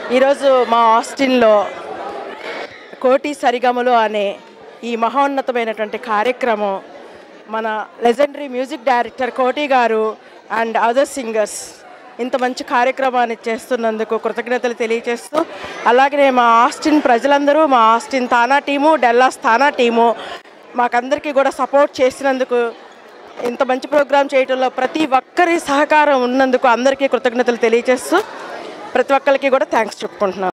ఈరోజు మా ఆస్టిన్లో కోటి సరిగమలు అనే ఈ మహోన్నతమైనటువంటి కార్యక్రమం మన లెజెండరీ మ్యూజిక్ డైరెక్టర్ కోటి గారు అండ్ అదర్ సింగర్స్ ఇంత మంచి కార్యక్రమాన్ని చేస్తున్నందుకు కృతజ్ఞతలు తెలియజేస్తూ అలాగనే మా ఆస్టిన్ ప్రజలందరూ మా Austin TANA team Dallas TANA team మాకందరికీ కూడా సపోర్ట్ చేసినందుకు ఇంత మంచి ప్రోగ్రాం చేయడంలో ప్రతి ఒక్కరి సహకారం ఉన్నందుకు అందరికీ కృతజ్ఞతలు తెలియజేస్తూ ప్రతి ఒక్కరికి కూడా థ్యాంక్స్ చెప్పుకుంటున్నాను